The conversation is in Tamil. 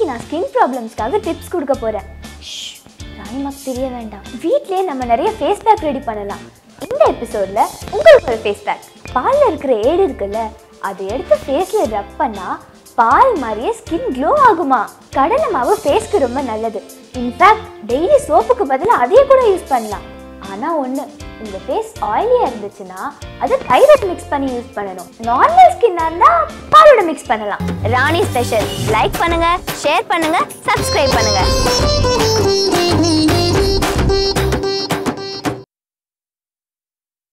இன்னைக்கு நான் ஸ்கின் ப்ராப்ளம்ஸ்க்காக டிப்ஸ் கொடுக்க போறேன் ஷ், ராணிமாக்கு தெரிய வேண்டாம் வீட்லயே நம்ம நிறைய ஃபேஸ் பேக் ரெடி பண்ணலாம் இந்த எபிசோட்ல உங்களுக்கு ஒரு ஃபேஸ் பேக் பால்ல இருக்கிற ஏடு இருக்குல்ல அதை எடுத்து ஃபேஸ்ல ரப் பண்ணா பால் மாதிரியே ஸ்கின் க்ளோ ஆகுமா கடலை மாவு ஃபேஸ்க்கு ரொம்ப நல்லது இன்ஃபேக்ட் டெய்லி சோப்புக்கு பதிலா அதையே கூட யூஸ் பண்ணலாம் ஆனா ஒண்ணு உங்க ஃபேஸ் ஆயிலியா இருந்துச்சுன்னா அது தைராய்டு மிக்ஸ் பண்ணி யூஸ் பண்ணணும் நார்மல் ஸ்கின்னா இருந்தா பாலோட மிக்ஸ் பண்ணலாம் ராணி ஸ்பெஷல் லைக் பண்ணுங்க ஷேர் பண்ணுங்க சப்ஸ்கிரைப் பண்ணுங்க